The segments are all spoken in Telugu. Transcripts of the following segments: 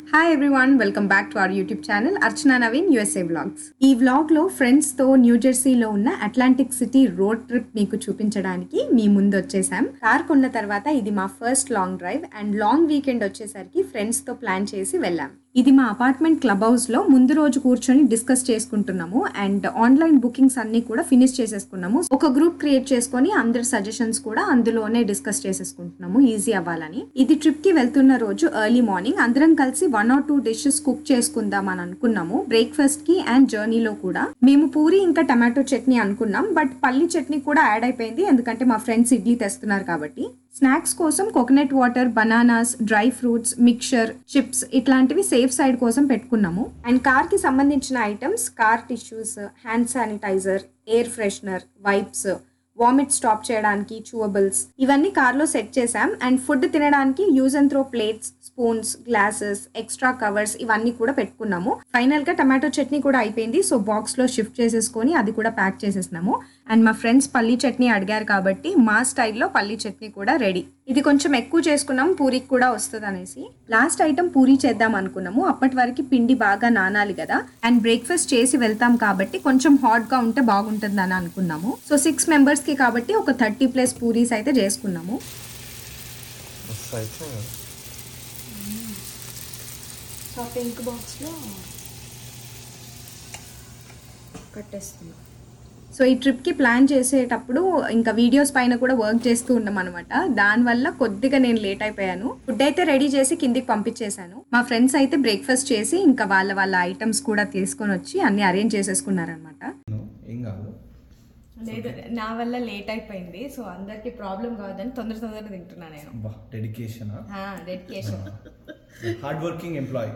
Hi everyone welcome back to our YouTube channel Archana Naveen USA vlogs ఈ వ్లాగ్ లో ఫ్రెండ్స్ తో న్యూ జెర్సీలో ఉన్న అట్లాంటిక్ సిటీ రోడ్ ట్రిప్ మీకు చూపించడానికి మీ ముందు వచ్చేసాం కార్ కొన్న తర్వాత ఇది మా first long drive and long weekend వచ్చేసరికి ఫ్రెండ్స్ తో ప్లాన్ చేసి వెళ్ళాం ఇది మా అపార్ట్మెంట్ క్లబ్ హౌస్ లో ముందు రోజు కూర్చొని డిస్కస్ చేసుకుంటున్నాము అండ్ ఆన్లైన్ బుకింగ్స్ అన్ని కూడా ఫినిష్ చేసేసుకున్నాము ఒక గ్రూప్ క్రియేట్ చేసుకొని అందరి సజెషన్స్ కూడా అందులోనే డిస్కస్ చేసేసుకుంటున్నాము ఈజీ అవ్వాలని ఇది ట్రిప్ కి వెళ్తున్న రోజు ఎర్లీ మార్నింగ్ అందరం కలిసి one or two dishes cook చేసుకుందాం అని అనుకున్నాము బ్రేక్ఫాస్ట్ కి అండ్ జర్నీలో కూడా మేము పూరి ఇంకా టమాటో చట్నీ అనుకున్నాం బట్ పల్లి చట్నీ కూడా యాడ్ అయిపోయింది ఎందుకంటే మా ఫ్రెండ్స్ ఇడ్లీ తెస్తున్నారు కాబట్టి స్నాక్స్ కోసం coconut water bananas dry fruits mixture chips ఇట్లాంటివి సేఫ్ సైడ్ కోసం పెట్టుకున్నాము అండ్ కార్ కి సంబంధించిన items car tissues hand sanitiser air freshener wipes vomit stop చేయడానికి చూవబుల్స్ ఇవన్నీ కార్లో సెట్ చేసాం అండ్ ఫుడ్ తినడానికి use and throw plates spoons glasses extra covers ఇవన్నీ కూడా పెట్టుకున్నాము ఫైనల్ గా టమాటో చట్నీ కూడా అయిపోయింది సో బాక్స్ లో షిఫ్ట్ చేసేసుకొని అది కూడా ప్యాక్ చేసేసినాము అండ్ మా ఫ్రెండ్స్ పల్లీ చట్నీ అడిగారు కాబట్టి మా స్టైల్లో పల్లీ చట్నీ కూడా రెడీ ఇది కొంచెం ఎక్కువ చేసుకున్నాం పూరికి కూడా వస్తుంది అనేసి లాస్ట్ ఐటమ్ పూరి చేద్దాం అనుకున్నాము అప్పటి వరకు పిండి బాగా నానాలి కదా అండ్ బ్రేక్ఫాస్ట్ చేసి వెళ్తాం కాబట్టి కొంచెం హాట్ గా ఉంటే బాగుంటుంది అని అనుకున్నాము సో సిక్స్ మెంబర్స్ కి కాబట్టి ఒక థర్టీ ప్లస్ పూరీస్ అయితే చేసుకున్నాము మస్తు అయితే సో పింక్ బాక్స్లో కట్టేస్తున్నాం సో ఈ ట్రిప్కి ప్లాన్ చేసేటప్పుడు ఇంకా వీడియోస్ పైన కూడా వర్క్ చేస్తూ ఉన్నాం అనమాట దానివల్ల కొద్దిగా నేను లేట్ అయిపోయాను ఫుడ్ అయితే రెడీ చేసి కిందికి పంపించేశాను మా ఫ్రెండ్స్ అయితే బ్రేక్ఫాస్ట్ చేసి ఇంకా వాళ్ళ వాళ్ళ ఐటమ్స్ కూడా తీసుకొని వచ్చి అన్ని అరేంజ్ చేసేసుకున్నారనమాట ఏం కాదు లేదు నా వల్ల లేట్ అయిపోయింది సో అందరికి ప్రాబ్లం కావద్దని తొందర తొందర తింటున్నా నేను బా dedication dedication hard working employee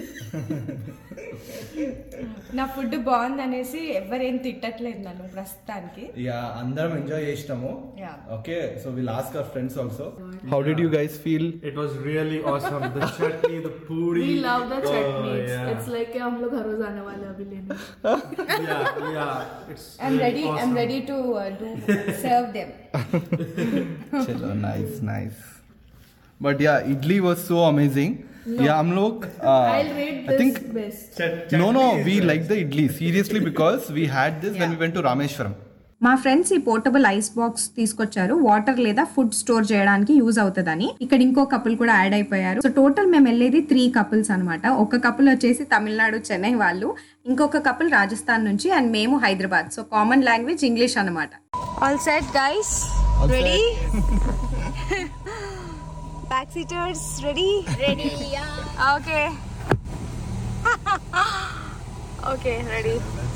నా ఫుడ్ బాగుంది అనేసి ఎవరేం తిట్టట్లేదు నన్ను ప్రస్తుతానికి ఇక అందరం ఎంజాయ్ చేసినాము Yeah. Okay so will ask our friends also how did you guys feel It was really awesome. The chutney, the puri. We love the Oh, chutneys. yeah. It's like कि हम लोग हर रोज आने वाले हैं अभी लेने yeah, yeah. It's I'm really ready I'm awesome. Ready to do serve them चलो nice nice but yeah idli was so amazing या हम लोग I'll rate I this think best. Chut- no no chutney is we the- like the idli seriously because we had this when we went to rameshwaram మా ఫ్రెండ్స్ ఈ పోర్టబుల్ ఐస్ బాక్స్ తీసుకొచ్చారు వాటర్ లేదా ఫుడ్ స్టోర్ చేయడానికి యూజ్ అవుతుందని ఇక్కడ ఇంకో కపుల్ కూడా యాడ్ అయిపోయారు సో టోటల్ మేము వెళ్ళేది త్రీ కపుల్స్ అన్నమాట ఒక కపుల్ వచ్చేసి తమిళనాడు చెన్నై వాళ్ళు ఇంకొక కపుల్ రాజస్థాన్ నుంచి అండ్ మేము Hyderabad so common language English అన్నమాట all set guys All ready back seaters ready ready okay okay ready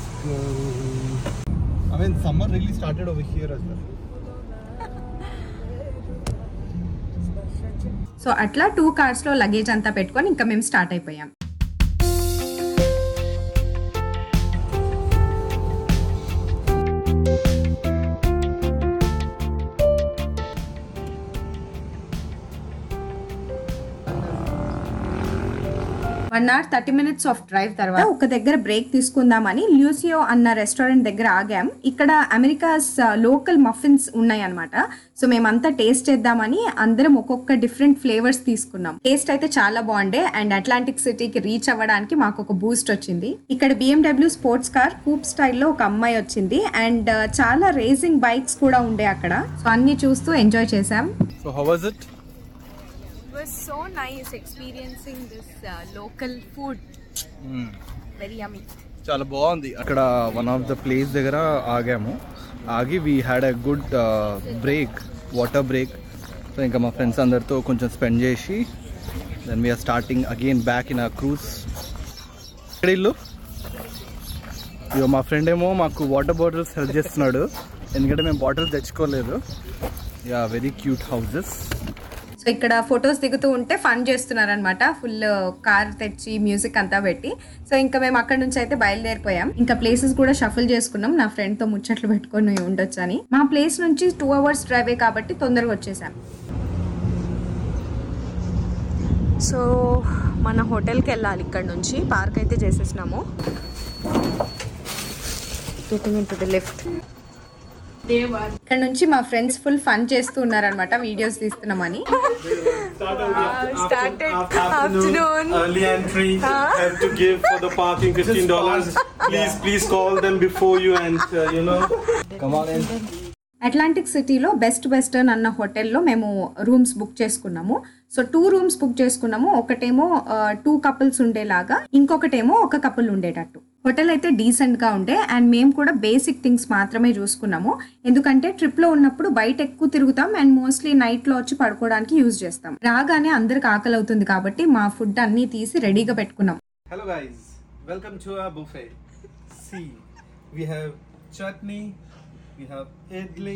i mean summer really started over here as well so అట్లా టూ కార్స్ లో లగేజ్ అంతా పెట్టుకొని ఇంకా మేము స్టార్ట్ అయిపోయాం one hour thirty minutes of drive తర్వాత ఒక దగ్గర బ్రేక్ తీసుకుందామని ల్యూసియో అన్న రెస్టారెంట్ దగ్గర ఆగాం ఇక్కడ అమెరికాస్ లోకల్ మఫిన్స్ ఉన్నాయి అనమాట సో మేమంతా టేస్ట్ చేద్దామని అందరం ఒక్కొక్క డిఫరెంట్ ఫ్లేవర్స్ తీసుకున్నాం టేస్ట్ అయితే చాలా బాగుండే అండ్ అట్లాంటిక్ సిటీకి రీచ్ అవ్వడానికి మాకు ఒక బూస్ట్ వచ్చింది ఇక్కడ బిఎండబ్ల్యూ స్పోర్ట్స్ కార్ కూప్ స్టైల్లో ఒక అమ్మాయి వచ్చింది అండ్ చాలా రేసింగ్ బైక్స్ కూడా ఉండే అక్కడ సో అన్ని చూస్తూ ఎంజాయ్ చేసాం so how was it was so nice experiencing this uh, local food. Very yummy. చాలా బాగుంది అక్కడ వన్ ఆఫ్ ద ప్లేస్ దగ్గర ఆగాము ఆగి we had a good break water break so ఇంకా మా ఫ్రెండ్స్ అందరితో కొంచెం స్పెండ్ చేసి then we're starting again back in a cruise ఇక్కడ ఇల్లు ఇక మా ఫ్రెండ్ ఏమో మాకు వాటర్ బాటిల్స్ హెల్ప్ చేస్తున్నాడు ఎందుకంటే మేము బాటిల్స్ తెచ్చుకోలేదు yeah very cute houses so ఇక్కడ ఫొటోస్ దిగుతూ ఉంటే ఫన్ చేస్తున్నారనమాట ఫుల్ కార్ తెచ్చి మ్యూజిక్ అంతా పెట్టి సో ఇంకా మేము అక్కడ నుంచి అయితే బయలుదేరిపోయాం ఇంకా ప్లేసెస్ కూడా షఫుల్ చేసుకున్నాం నా ఫ్రెండ్ తో ముచ్చట్లు పెట్టుకొని ఉండొచ్చు అని మా ప్లేస్ నుంచి టూ అవర్స్ డ్రైవే కాబట్టి తొందరగా వచ్చేసాం సో మన హోటల్కి వెళ్ళాలి ఇక్కడ నుంచి పార్క్ అయితే చేసేసినాము getting in to the lift Day one. ఇక్కడ నుంచి మా ఫ్రెండ్స్ ఫుల్ ఫన్ చేస్తూ ఉన్నారనమాట వీడియోస్ తీస్తున్నామని started afternoon, afternoon. early entry have to give for the parking fifteen dollars. Please, please call them before you enter. You know. Atlantic సిటీలో బెస్ట్ వెస్టర్న్ అన్న హోటల్లో మేము రూమ్స్ బుక్ చేసుకున్నాము సో టూ రూమ్స్ బుక్ చేసుకున్నాము ఒకటేమో టూ కపుల్స్ ఉండేలాగా ఇంకొకటేమో ఒక కపుల్ ఉండేటట్టు హోటల్ అయితే డీసెంట్ గా ఉండే అండ్ మేము కూడా బేసిక్ థింగ్స్ మాత్రమే చూసుకున్నాము ఎందుకంటే ట్రిప్ లో ఉన్నప్పుడు బయట ఎక్కువ తిరుగుతాం అండ్ మోస్ట్లీ నైట్ లో వచ్చి పడుకోవడానికి యూజ్ చేస్తాం రాగానే అందరికి ఆకలి అవుతుంది కాబట్టి మా ఫుడ్ అన్ని తీసి రెడీగా పెట్టుకున్నాం Hello guys, welcome to our buffet. See, we have chutney, we have idli,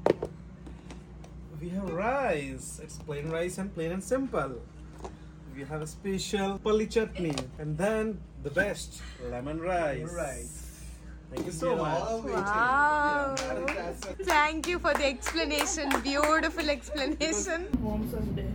we have rice. It's plain rice and plain and simple. We have a special pali chutney, and then the best lemon rice. Right. Thank you so much. Wow. Thank you for the explanation. Beautiful explanation. Home Sunday.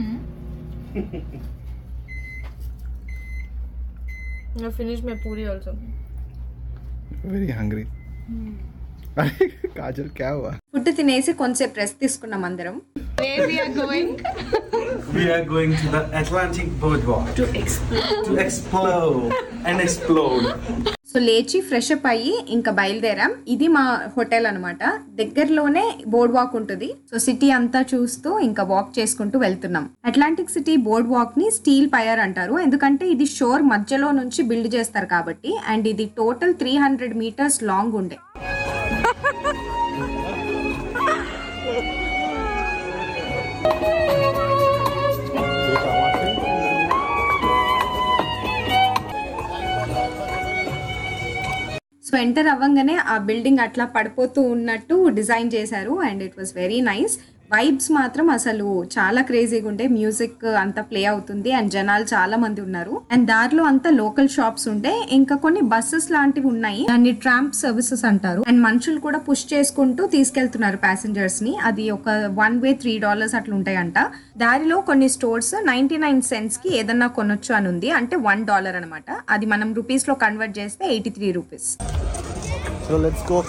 I finished my puri also. Very hungry అరే కాజల్ క్యా హువా ఫుడ్ తినేసి కొంచెంసేపు రెస్ట్ తీసుకున్నాం అందరం Where we are going? We are going to the Atlantic Boardwalk to explore, to explore and explode. So లేచి ఫ్రెష్ అప్ అయ్యి ఇంకా బయలుదేరాం ఇది మా హోటల్ అన్నమాట దగ్గరలోనే బోర్డ్ వాక్ ఉంటుంది సో సిటీ అంతా చూస్తూ ఇంకా వాక్ చేసుకుంటూ వెళ్తున్నాం అట్లాంటిక్ సిటీ బోర్డ్ వాక్ ని స్టీల్ పయర్ అంటారు ఎందుకంటే ఇది షోర్ మధ్యలో నుంచి బిల్డ్ చేస్తారు కాబట్టి అండ్ ఇది total three hundred metres long ఉండే సో ఎంటర్ అవ్వగానే ఆ బిల్డింగ్ అట్లా పడిపోతూ ఉన్నట్టు డిజైన్ చేశారు and it was very nice vibes మాత్రం అసలు చాలా క్రేజీగా ఉండే మ్యూజిక్ అంతా ప్లే అవుతుంది అండ్ జనాలు చాలా మంది ఉన్నారు అండ్ దారిలో అంతా లోకల్ షాప్స్ ఉంటే ఇంకా కొన్ని బస్సెస్ లాంటివి ఉన్నాయి దాన్ని ట్రాంప్ సర్వీసెస్ అంటారు అండ్ మనుషులు కూడా పుష్ చేసుకుంటూ తీసుకెళ్తున్నారు ప్యాసింజర్స్ ని అది ఒక వన్ వే త్రీ డాలర్స్ అట్లా ఉంటాయంట దారిలో కొన్ని స్టోర్స్ నైన్టీ నైన్ సెంట్స్ కి ఏదన్నా కొనొచ్చు అని ఉంది అంటే వన్ డాలర్ అనమాట అది మనం రూపీస్ లో కన్వర్ట్ చేస్తే eighty three rupees so let's go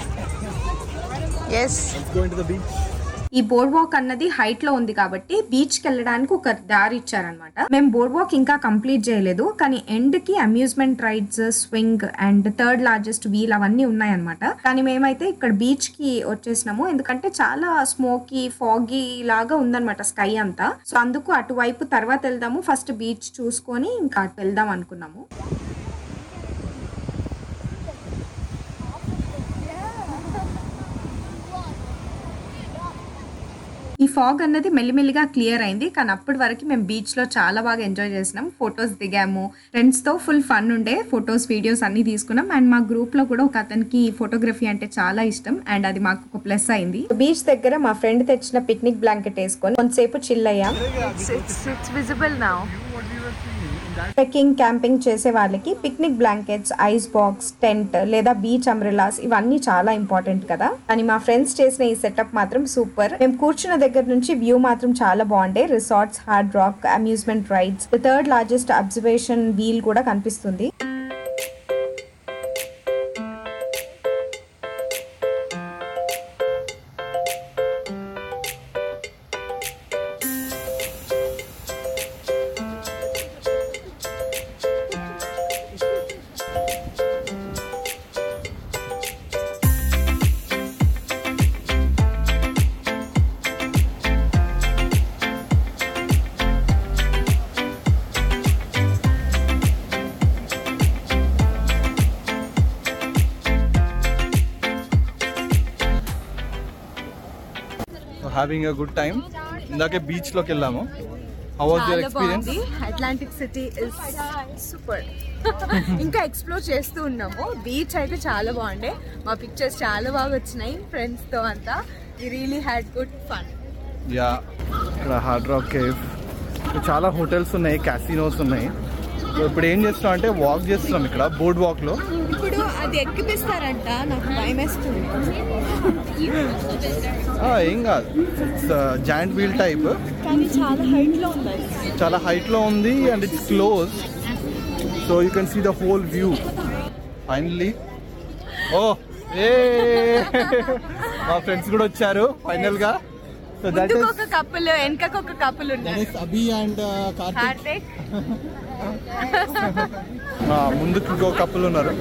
Yes. Let's go into the beach ఈ బోర్డ్ వాక్ అన్నది హైట్ లో ఉంది కాబట్టి బీచ్ కి వెళ్ళడానికి ఒక దారి ఇచ్చారనమాట మేము బోర్డ్ వాక్ ఇంకా కంప్లీట్ చేయలేదు కానీ ఎండ్ కి amusement rides swing and third largest wheel అవన్నీ ఉన్నాయన్నమాట కానీ మేమైతే ఇక్కడ బీచ్ కి వచ్చేసినాము ఎందుకంటే చాలా స్మోకీ ఫాగీ లాగా ఉందన్నమాట స్కై అంతా సో అందుకు అటువైపు తర్వాత వెళ్దాము ఫస్ట్ బీచ్ చూసుకొని ఇంకా అటు వెళ్దాం అనుకున్నాము ఈ ఫాగ్ అన్నది మెల్లిమెల్లిగా క్లియర్ అయింది కానీ అప్పటి వరకు మేము బీచ్ లో చాలా బాగా ఎంజాయ్ చేసినాం ఫొటోస్ దిగాము ఫ్రెండ్స్ తో ఫుల్ ఫన్ ఉండే ఫొటోస్ వీడియోస్ అన్ని తీసుకున్నాం అండ్ మా గ్రూప్ లో కూడా ఒక అతనికి ఫోటోగ్రఫీ అంటే చాలా ఇష్టం అండ్ అది మాకు ఒక ప్లస్ అయింది బీచ్ దగ్గర మా ఫ్రెండ్ తెచ్చిన పిక్నిక్ బ్లాంకెట్ వేసుకొని కొంతసేపు చిల్ అయ్యాం It's, it's, it's visible now. Trekking camping చేసే వాళ్ళకి picnic blankets ice box tent లేదా బీచ్ అంబ్రెలాస్ ఇవన్నీ చాలా ఇంపార్టెంట్ కదా కానీ మా ఫ్రెండ్స్ చేసిన ఈ సెటప్ మాత్రం సూపర్ మేము కూర్చున్న దగ్గర నుంచి వ్యూ మాత్రం చాలా బాగుండే resorts Hard Rock amusement rides third largest observation wheel కూడా కనిపిస్తుంది హ్యావింగ్ ఎ గుడ్ టైం ఇందాకే బీచ్లోకి వెళ్ళాము హౌ వాజ్ యువర్ చాలా ఎక్స్పీరియన్స్ బాగుంది అట్లాంటిక్ సిటీ ఇస్ సూపర్ ఇంకా ఎక్స్ప్లోర్ చేస్తూ ఉన్నాము బీచ్ అయితే చాలా బాగుండే మా పిక్చర్స్ చాలా బాగా వచ్చినాయి ఫ్రెండ్స్ తో అంతా we really had good fun yeah ఇక్కడ హార్డ్ రాక్ కేవ్ చాలా హోటల్స్ ఉన్నాయి క్యాసినోస్ ఉన్నాయి సో ఇప్పుడు ఏం చేస్తున్నాం అంటే వాక్ చేస్తున్నాం ఇక్కడ బోర్డ్ వాక్లో ఇప్పుడు అది ఎక్కిపిస్తారంట నాకు భయం వేస్తుంది ఏం కాదు ఇట్స్ జాయింట్ వీల్ టైప్ కానీ చాలా హైట్ లో ఉంది చాలా హైట్లో ఉంది and it's close so you can see the whole view finally ఓ ఏ మా ఫ్రెండ్స్ కూడా వచ్చారు ఫైనల్ గా సో దట్ ముందుకు ఇస్ ఒక కప్పులు వెనకకు ఒక కప్పులు ఉన్నారు అభి అండ్ కార్తిక్ కార్తిక్ ముందుకు ఇంకో కప్పులు ఉన్నారు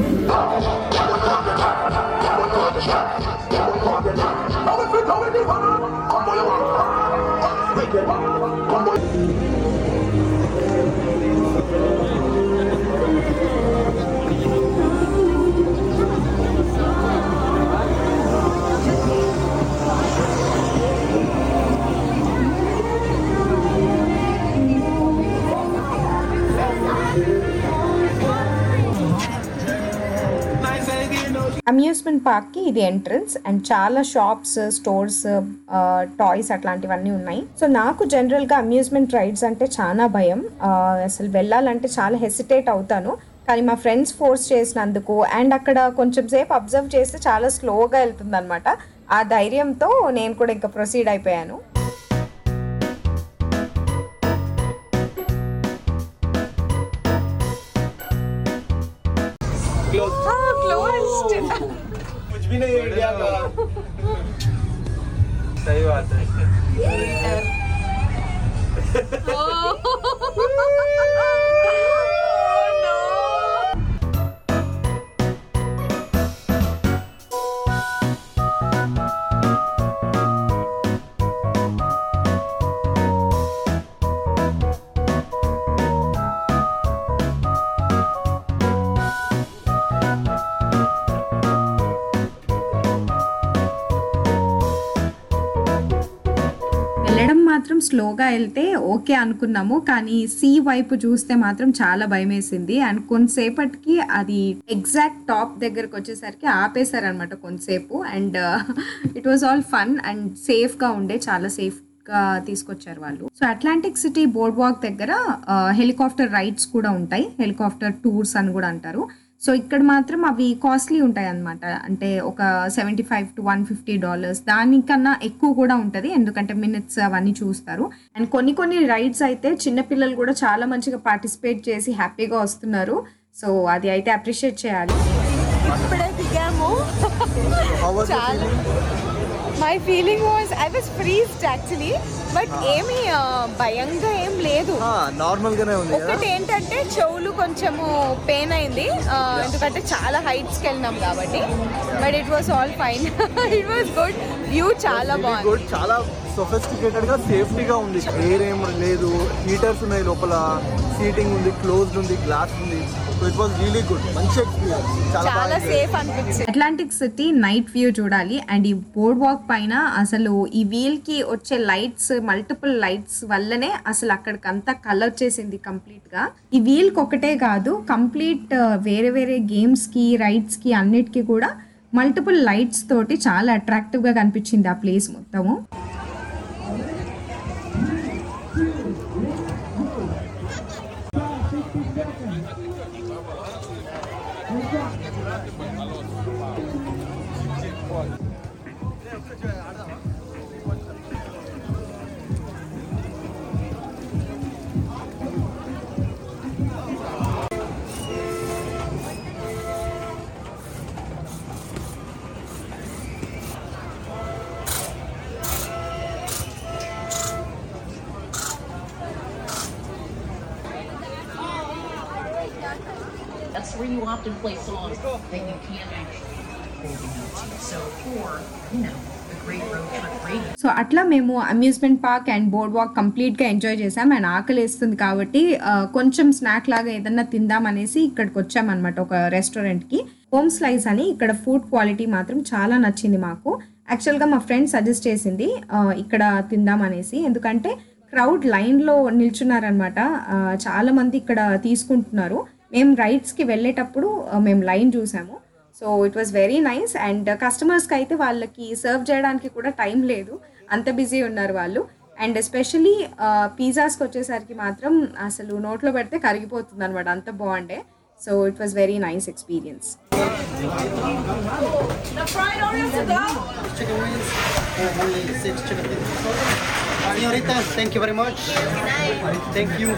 అమ్యూస్మెంట్ పార్క్కి ఇది ఎంట్రన్స్ అండ్ చాలా షాప్స్ స్టోర్స్ టాయ్స్ అట్లాంటివన్నీ ఉన్నాయి సో నాకు జనరల్గా అమ్యూస్మెంట్ రైడ్స్ అంటే చాలా భయం ఆ, అసలు వెళ్ళాలంటే చాలా హెసిటేట్ అవుతాను కానీ మా ఫ్రెండ్స్ ఫోర్స్ చేసినందుకు అండ్ అక్కడ కొంచెం సేపు అబ్జర్వ్ చేస్తే చాలా స్లోగా వెళ్తుంది అనమాట ఆ ధైర్యంతో నేను కూడా ఇంకా ప్రొసీడ్ అయిపోయాను క్లోజ్డ్ कुछ भी नहीं है इंडिया का सही बात है వెళ్ళడం మాత్రం స్లోగా వెళ్తే ఓకే అనుకున్నాము కానీ సీ వైపు చూస్తే మాత్రం చాలా భయం వేసింది అండ్ కొంతసేపటికి అది ఎగ్జాక్ట్ టాప్ దగ్గరకు వచ్చేసరికి ఆపేశారనమాట కొంతసేపు and it was all fun and సేఫ్గా ఉండే చాలా సేఫ్ గా తీసుకొచ్చారు వాళ్ళు so Atlantic City boardwalk దగ్గర హెలికాప్టర్ రైడ్స్ కూడా ఉంటాయి హెలికాప్టర్ టూర్స్ అని కూడా అంటారు సో ఇక్కడ మాత్రం అవి కాస్ట్లీ ఉంటాయి అన్నమాట అంటే ఒక seventy five to one fifty dollars దానికన్నా ఎక్కువ కూడా ఉంటుంది ఎందుకంటే మినిట్స్ అవన్నీ చూస్తారు అండ్ కొన్ని కొన్ని రైడ్స్ అయితే చిన్నపిల్లలు కూడా చాలా మంచిగా పార్టిసిపేట్ చేసి హ్యాపీగా వస్తున్నారు సో అది అయితే అప్రిషియేట్ చేయాలి ఇప్పుడే దిగాము చాలా my feeling was I was freezed actually but ఏమీ ఆ, భయంగా ఏం లేదు నార్మల్ గానే ఉంది కదా ఒకటి ఏంటంటే చెవులు కొంచెము పెయిన్ అయింది ఆ, ఎందుకంటే చాలా హైట్స్కి వెళ్ళినాం కాబట్టి but it was all fine it was good view చాలా బాగుంది గుడ్ చాలా సొఫిస్టికేటెడ్ గా సేఫ్టీగా ఉంది ఎయిర్ ఏం లేదు హీటర్స్ ఉన్నాయి లోపల సీటింగ్ ఉంది క్లోజ్డ్ ఉంది గ్లాస్ ఉంది so it was really good మంచి ఎక్స్పీరియన్స్ చాలా చాలా బాగా సేఫ్ అనిపించింది అట్లాంటిక్ సిటీ నైట్ వ్యూ చూడాలి అండ్ ఈ బోర్డ్ వాక్ పైన అసలు ఈ వీల్ కి వచ్చే లైట్స్ మల్టిపుల్ లైట్స్ వల్లనే అసలు అక్కడికంతా కలర్ చేసింది కంప్లీట్ గా ఈ వీల్ కి ఒకటే కాదు కంప్లీట్ వేరే వేరే గేమ్స్ కి రైడ్స్ కి అన్నిటికీ కూడా మల్టిపుల్ లైట్స్ తోటి చాలా అట్రాక్టివ్ గా కనిపించింది ఆ ప్లేస్ మొత్తము That's where you often play songs that you can't actually hold a note to. So for, you know, the great road trip radio. So అట్లా మేము amusement park and boardwalk కంప్లీట్గా ఎంజాయ్ చేసాం అండ్ ఆకలి వేస్తుంది కాబట్టి ఆ, కొంచెం స్నాక్ లాగా ఏదన్నా తిందాం అనేసి ఇక్కడికి వచ్చామన్నమాట ఒక రెస్టారెంట్కి హోమ్ స్లైస్ అని ఇక్కడ ఫుడ్ క్వాలిటీ మాత్రం చాలా నచ్చింది మాకు యాక్చువల్గా మా ఫ్రెండ్ సజెస్ట్ చేసింది ఆ, ఇక్కడ తిందాం అనేసి ఎందుకంటే క్రౌడ్ లైన్లో నిల్చున్నారనమాట ఆ, చాలా మంది ఇక్కడ తీసుకుంటున్నారు మేము రైడ్స్కి వెళ్ళేటప్పుడు ఆ, మేము లైన్ చూసాము so it was very nice and కస్టమర్స్కి అయితే వాళ్ళకి సర్వ్ చేయడానికి కూడా టైం లేదు అంత బిజీ ఉన్నారు వాళ్ళు అండ్ ఎస్పెషలీ పిజ్జాస్కి వచ్చేసరికి మాత్రం అసలు నోట్లో పెడితే కరిగిపోతుంది అనమాట అంత బాగుండే so it was very nice experience Only six chicken pieces. Señorita, thank you very much. Thank you.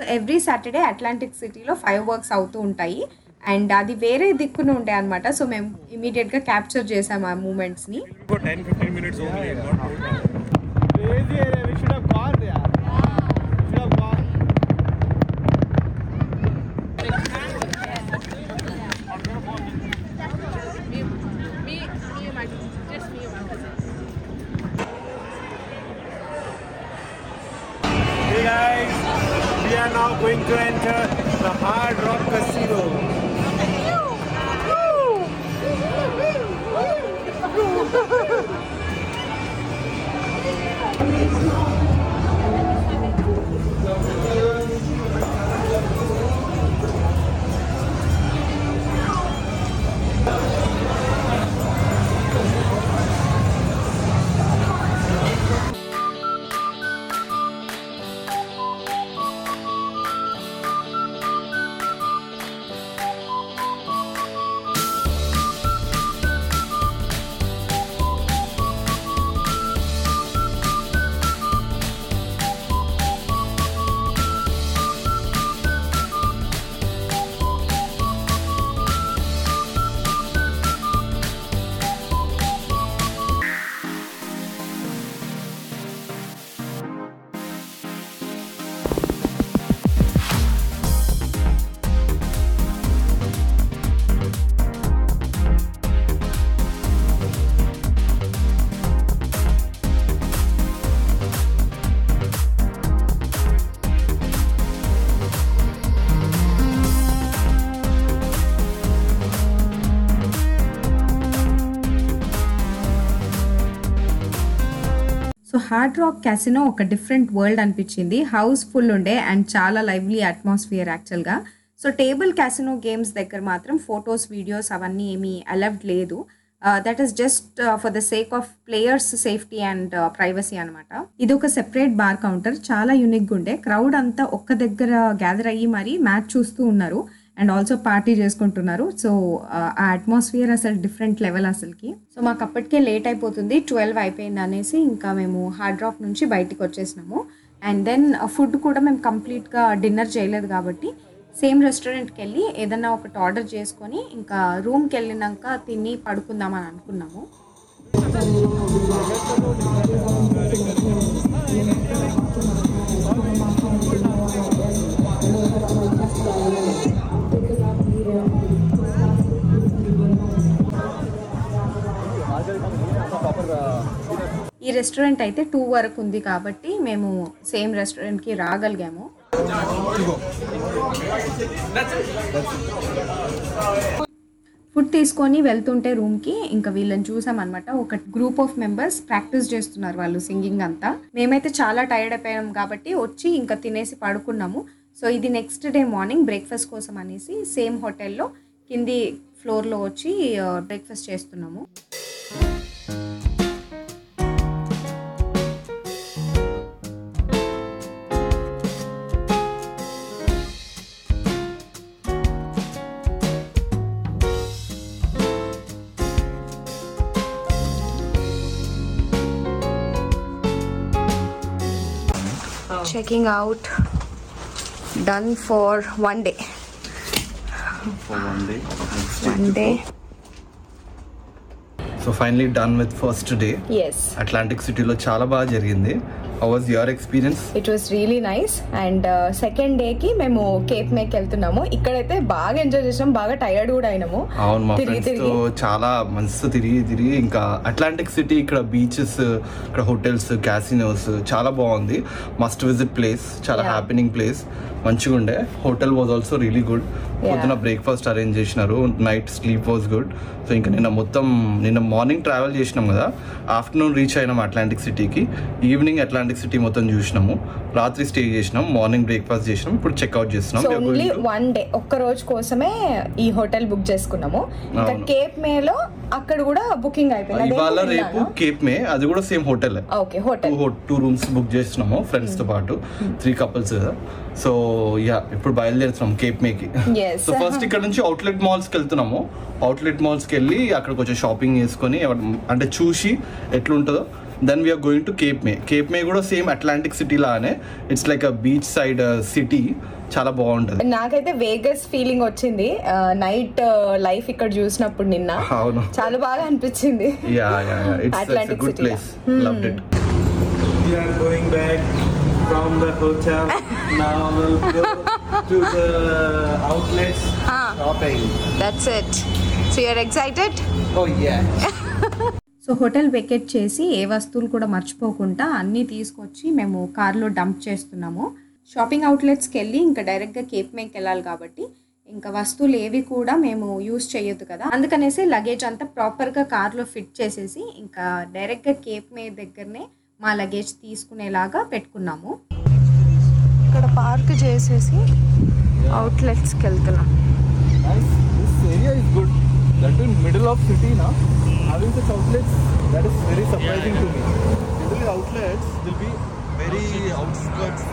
Every Saturday Atlantic సిటీలో ఫైవ్ వర్క్స్ అవుతూ ఉంటాయి అండ్ అది వేరే దిక్కున ఉండే అనమాట సో మేము ఇమీడియట్ గా క్యాప్చర్ చేసాం ఆ మూమెంట్స్ ని For 10 15 minutes only, not more time. Crazy area. We should have gone there. We should have gone. Hey guys, we are now going to enter the Hard Rock Casino. So Hard Rock Casino ఒక డిఫరెంట్ వరల్డ్ అనిపించింది హౌస్ ఫుల్ ఉండే అండ్ చాలా లైవ్లీ అట్మాస్ఫియర్ యాక్చువల్గా సో టేబుల్ క్యాసినో గేమ్స్ దగ్గర మాత్రం ఫొటోస్ వీడియోస్ అవన్నీ ఏమీ అలౌడ్ లేదు that is just for the sake of players safety and privacy అనమాట ఇది ఒక సెపరేట్ బార్ కౌంటర్ చాలా యూనిక్గా ఉండే క్రౌడ్ అంతా ఒక్క దగ్గర గ్యాదర్ అయ్యి మరి మ్యాచ్ చూస్తూ ఉన్నారు అండ్ ఆల్సో పార్టీ చేసుకుంటున్నారు సో ఆ అట్మాస్ఫియర్ అసలు డిఫరెంట్ లెవెల్ అసలుకి సో మాకు అప్పటికే లేట్ అయిపోతుంది ట్వెల్వ్ అయిపోయింది అనేసి ఇంకా మేము హార్డ్ రాక్ నుంచి బయటికి వచ్చేసినాము అండ్ దెన్ ఫుడ్ కూడా మేము కంప్లీట్గా డిన్నర్ చేయలేదు కాబట్టి సేమ్ రెస్టారెంట్కి వెళ్ళి ఏదన్నా ఒకటి ఆర్డర్ చేసుకొని ఇంకా రూమ్కి వెళ్ళినాక తిని పడుకుందామని అనుకున్నాము ఈ రెస్టారెంట్ అయితే టూ వరకు ఉంది కాబట్టి మేము సేమ్ రెస్టారెంట్కి రాగలిగాము ఫుడ్ తీసుకొని వెళ్తుంటే రూమ్కి ఇంకా వీళ్ళని చూసామన్నమాట ఒక గ్రూప్ ఆఫ్ మెంబర్స్ ప్రాక్టీస్ చేస్తున్నారు వాళ్ళు సింగింగ్ అంతా మేమైతే చాలా టైర్డ్ అయిపోయాం కాబట్టి వచ్చి ఇంకా తినేసి పడుకున్నాము సో ఇది నెక్స్ట్ డే మార్నింగ్ బ్రేక్ఫాస్ట్ కోసం అనేసి సేమ్ హోటల్లో కింది ఫ్లోర్లో వచ్చి బ్రేక్ఫాస్ట్ చేస్తున్నాము checking out done for one day For one day. Next one day so finally done with first day yes Atlantic సిటీలో చాలా బాగా జరిగింది how was your experience it was really nice and second డేకి మేము కేప్ మేక్ వెళ్తున్నాము ఇక్కడైతే బాగా ఎంజాయ్ చేసాం బాగా టైర్డ్ కూడా అయినాము అవును మా తిరిగి ఫ్రెండ్స్ తో తిరిగి చాలా మస్తు తిరిగి తిరిగి ఇంకా అట్లాంటిక్ సిటీ ఇక్కడ బీచెస్ ఇక్కడ హోటల్స్ క్యాసినోస్ చాలా బాగుంది మస్ట్ విజిట్ ప్లేస్ చాలా Yeah. హ్యాపెనింగ్ ప్లేస్ మంచిగా ఉండే hotel was also really good పొద్దున బ్రేక్ఫాస్ట్ అరేంజ్ చేసినారు night sleep was good so ఇంకా నిన్న మొత్తం నిన్న మార్నింగ్ ట్రావెల్ చేసినాం కదా ఆఫ్టర్నూన్ రీచ్ అయినాం అట్లాంటిక్ సిటీకి ఈవినింగ్ అట్లాంటిక్ సిటీ మొత్తం చూసినాము రాత్రి స్టే చేసినాం మార్నింగ్ బ్రేక్ఫాస్ట్ చేసినాం ఇప్పుడు చెక్అవుట్ చేస్తున్నాం so We are only going to- one day ఒక్క రోజు కోసమే ఈ హోటల్ బుక్ చేసుకున్నాము ఇంకా అవును. కేప్ మేలో అక్కడ కూడా బుకింగ్ అయిపోయింది ఇవాళ రేపు కేప్ మే అది కూడా same hotel okay hotel two two rooms book చేస్తున్నాము ఫ్రెండ్స్ తో పాటు త్రీ కపుల్స్ కదా సో యా ఇప్పుడు బయలుదేరుతున్నాం కేప్ మేకి Yes. సో ఫస్ట్ ఇక్కడ నుంచి అవుట్లెట్ మాల్స్ కి వెళ్తున్నాము అవుట్లెట్ మాల్స్ కి వెళ్ళి అక్కడ కొంచెం షాపింగ్ చేసుకొని ఎవరు- అంటే చూసి ఎట్లుంటుందో then we're going to Cape May Cape May కూడా సేమ్ అట్లాంటిక్ సిటీ లానే it's like a beach side city చాలా బాగుంటుంది నాకైతే వేగస్ ఫీలింగ్ వచ్చింది నైట్ లైఫ్ ఇక్కడ చూసినప్పుడు నిన్న అవును చాలా బాగా అనిపించింది yeah yeah it's it's Atlantic good city. Place loved it We are going back from the hotel. now we'll go to the outlets shopping. That's it so you're excited Oh yeah. So hotel vacate చేసి ఏ వస్తువులు కూడా మర్చిపోకుండా అన్నీ తీసుకొచ్చి మేము కార్లో డంప్ చేస్తున్నాము షాపింగ్ అవుట్లెట్స్కి వెళ్ళి ఇంకా డైరెక్ట్గా కేప్ మేకి వెళ్ళాలి కాబట్టి ఇంకా వస్తువులు ఏవి కూడా మేము యూస్ చేయొద్దు కదా అందుకనేసి లగేజ్ అంతా ప్రాపర్గా కార్లో ఫిట్ చేసేసి ఇంకా డైరెక్ట్గా కేప్ మే దగ్గరనే మా లగేజ్ తీసుకునేలాగా పెట్టుకున్నాము ఇక్కడ పార్క్ చేసేసి అవుట్లెట్స్కి వెళ్తున్నాం Nice. This area is good. That in middle of city now, having such outlets, that is very surprising to me. Generally outlets will be very outskirts.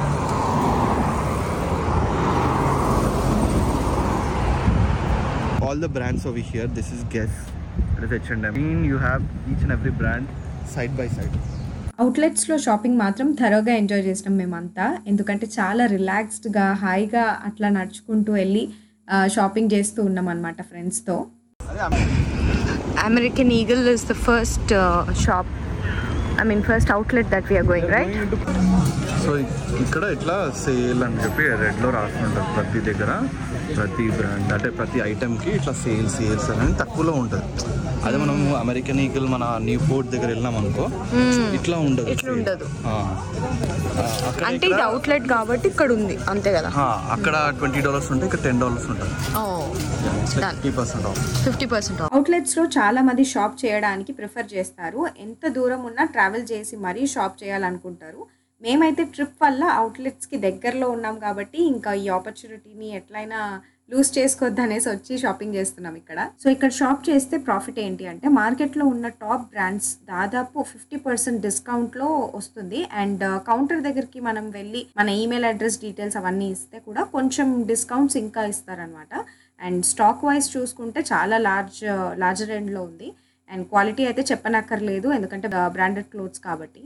All the brands over here, this is Guess, that is H&M. Mean you have each and every brand side by side. అవుట్లెట్స్లో షాపింగ్ మాత్రం థరోగా ఎంజాయ్ చేసినాం మేమంతా ఎందుకంటే చాలా రిలాక్స్డ్గా హాయిగా అట్లా నడుచుకుంటూ వెళ్ళి ఆ, షాపింగ్ చేస్తూ ఉన్నాం అనమాట ఫ్రెండ్స్తో American Eagle is the first shop I mean first outlet that we're going right so ఇక్కడ ఇట్లా సేల్ అని చెప్పి రెడ్లో రాసి ఉంటుంది ప్రతి దగ్గర ప్రతి బ్రాండ్ అంటే ప్రతి ఐటెంకి ఇట్లా సేల్ సేల్స్ అనేది తక్కువలో ఉంటుంది అదే మనం అమెరికన్ ఈగల్ మన న్యూ పోర్ట్ దగ్గర వెళ్ళినాం అనుకో ఇట్లా ఉండదు ఇట్లా ఉండదు. ఆ. ఆ, అక్కడ అంటే ఇది ఇక్కడ- అవుట్లెట్ కాబట్టి ఇక్కడ ఉంది అంతే కదా ఆ, అక్కడ ట్వంటీ డాలర్స్ ఉంటే ఇక్కడ టెన్ డాలర్స్ ఉంటుంది Done. Fifty percent off fifty percent అవుట్లెట్స్లో చాలా మంది షాప్ చేయడానికి ప్రిఫర్ చేస్తారు ఎంత దూరం ఉన్నా ట్రావెల్ చేసి మరీ షాప్ చేయాలనుకుంటారు మేమైతే ట్రిప్ వల్ల అవుట్లెట్స్కి దగ్గరలో ఉన్నాం కాబట్టి ఇంకా ఈ ఆపర్చునిటీని ఎట్లయినా లూజ్ చేసుకోవద్దు అనేసి వచ్చి షాపింగ్ చేస్తున్నాం ఇక్కడ సో ఇక్కడ షాప్ చేస్తే ప్రాఫిట్ ఏంటి అంటే మార్కెట్లో ఉన్న టాప్ బ్రాండ్స్ దాదాపు ఫిఫ్టీ పర్సెంట్ డిస్కౌంట్లో వస్తుంది అండ్ కౌంటర్ దగ్గరికి మనం వెళ్ళి మన ఈమెయిల్ అడ్రస్ డీటెయిల్స్ అవన్నీ ఇస్తే కూడా కొంచెం డిస్కౌంట్స్ ఇంకా ఇస్తారనమాట అండ్ స్టాక్ వైజ్ చూసుకుంటే చాలా లార్జ్ లార్జర్ ఎండ్లో ఉంది అండ్ క్వాలిటీ అయితే చెప్పనక్కర్లేదు ఎందుకంటే బ్రాండెడ్ క్లోత్స్ కాబట్టి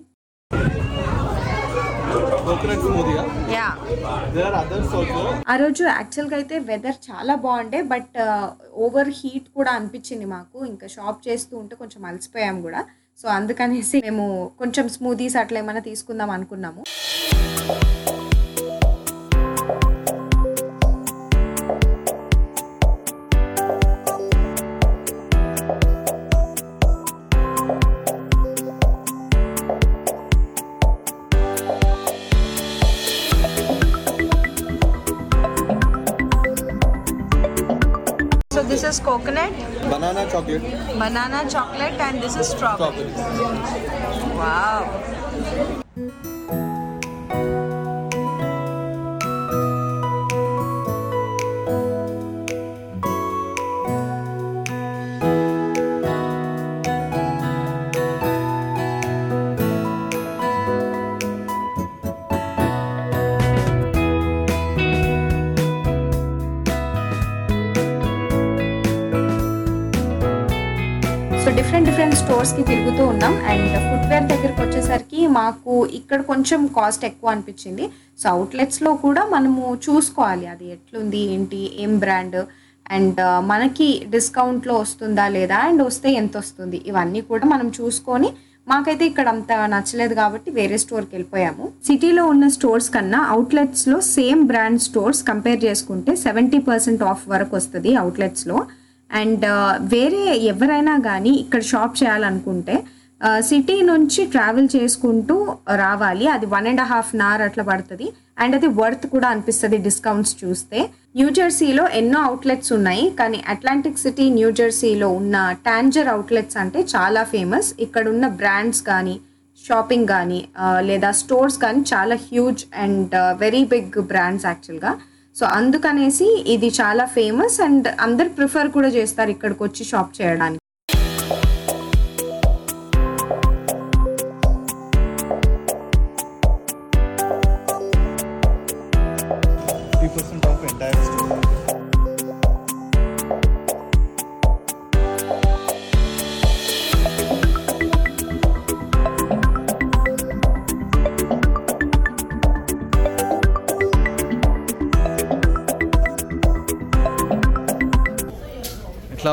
కోకోనట్ స్మూదియా yeah there are others also ఆ రోజు యాక్చువల్గా అయితే వెదర్ చాలా బాగుండే బట్ ఓవర్ హీట్ కూడా అనిపించింది మాకు ఇంకా షాప్ చేస్తూ ఉంటే కొంచెం అలసిపోయాం కూడా సో అందుకనేసి మేము కొంచెం స్మూదీస్ అట్లా ఏమైనా తీసుకుందాం అనుకున్నాము so this is coconut banana chocolate banana chocolate and this is strawberry strawberry wow so different different స్టోర్స్కి తిరుగుతూ ఉన్నాం అండ్ ఫుట్వేర్ దగ్గరికి వచ్చేసరికి మాకు ఇక్కడ కొంచెం కాస్ట్ ఎక్కువ అనిపించింది సో అవుట్లెట్స్లో కూడా మనము చూసుకోవాలి అది ఎట్లుంది ఏంటి ఏం బ్రాండ్ అండ్ మనకి డిస్కౌంట్లో వస్తుందా లేదా అండ్ వస్తే ఎంత వస్తుంది ఇవన్నీ కూడా మనం చూసుకొని మాకైతే ఇక్కడ అంత నచ్చలేదు కాబట్టి వేరే స్టోర్కి వెళ్ళిపోయాము సిటీలో ఉన్న స్టోర్స్ కన్నా అవుట్లెట్స్లో సేమ్ బ్రాండ్ స్టోర్స్ కంపేర్ చేసుకుంటే సెవెంటీ పర్సెంట్ ఆఫ్ వరకు వస్తుంది అవుట్లెట్స్లో అండ్ వేరే ఎవరైనా కానీ ఇక్కడ షాప్ చేయాలనుకుంటే సిటీ నుంచి ట్రావెల్ చేసుకుంటూ రావాలి అది one and half an hour అట్లా పడుతుంది అండ్ అది వర్త్ కూడా అనిపిస్తుంది డిస్కౌంట్స్ చూస్తే న్యూ జెర్సీలో ఎన్నో అవుట్లెట్స్ ఉన్నాయి కానీ అట్లాంటిక్ సిటీ న్యూ జెర్సీలో ఉన్న టాంజర్ అవుట్లెట్స్ అంటే చాలా ఫేమస్ ఇక్కడ ఉన్న బ్రాండ్స్ కానీ షాపింగ్ కానీ లేదా స్టోర్స్ కానీ చాలా huge and very big brands యాక్చువల్గా సో అందుకనేసి ఇది చాలా ఫేమస్ అండ్ అందరు ప్రిఫర్ కూడా చేస్తారు ఇక్కడికి వచ్చి షాప్ చేయడానికి fifty percent off entire store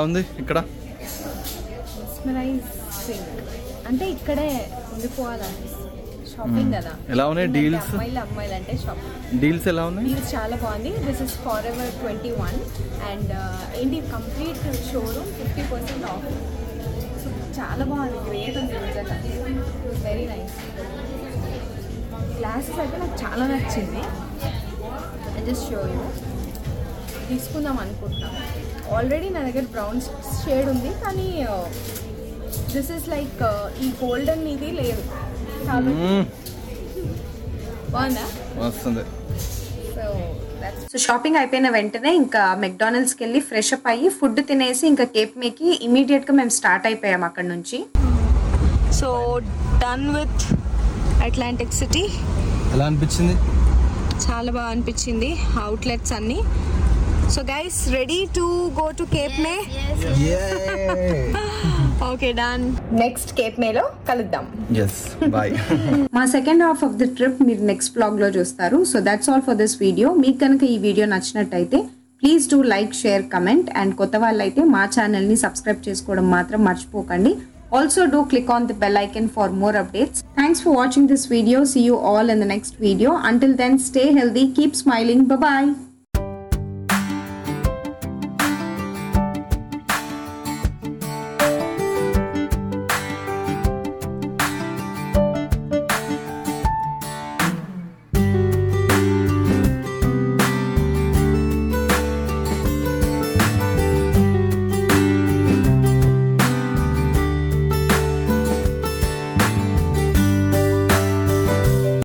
ఉంది ఇక్కడ మెస్మరైజింగ్ అంటే ఇక్కడే ఉండిపోవాలనిపిస్తుంది షాపింగ్ కదా ఎలా ఉన్నాయి ఏంటంటే deals? అమ్మాయిలు అమ్మాయిలు అంటే షాపింగ్ డీల్స్ ఎలా ఉన్నాయి డీల్స్ చాలా బాగుంది this is Forever twenty one and ఏంటి complete showroom fifty percent off so చాలా బాగుంది గ్రేట్ ఉంది నిజంగా వెరీ నైస్ గ్లాసెస్ అయితే నాకు చాలా నచ్చింది ఐ జస్ట్ షో యూ తీసుకుందాం అనుకుంటున్నాను ఆల్రెడీ నా దగ్గర బ్రౌన్ షేడ్ ఉంది కానీ దిస్ ఇస్ లైక్ ఈ గోల్డెన్ ఇది లేదు కాబట్టి మ్మ్. బాగుందా వస్తుంది సో దట్స్ సో షాపింగ్ అయిపోయిన వెంటనే ఇంకా మెక్డానల్డ్స్కి వెళ్ళి ఫ్రెష్ అప్ అయ్యి ఫుడ్ తినేసి ఇంకా కేప్ మేకి ఇమీడియట్గా మేము స్టార్ట్ అయిపోయాం అక్కడ నుంచి so done with Atlantic City ఎలా అనిపించింది చాలా బాగా అనిపించింది అవుట్లెట్స్ అన్ని so guys ready to go to Cape May okay done next Cape మేలో కలుద్దాం ఎస్ బాయ్ మా second half of the trip మీరు నెక్స్ట్ బ్లాగ్లో చూస్తారు so that's all for this video మీకు కనుక ఈ వీడియో నచ్చినట్టయితే please do like share comment and కొత్త వాళ్ళైతే మా ఛానల్ని సబ్స్క్రైబ్ చేసుకోవడం మాత్రం మర్చిపోకండి also do click on the bell icon for more updates thanks for watching this video see you all in the next video until then stay healthy keep smiling bye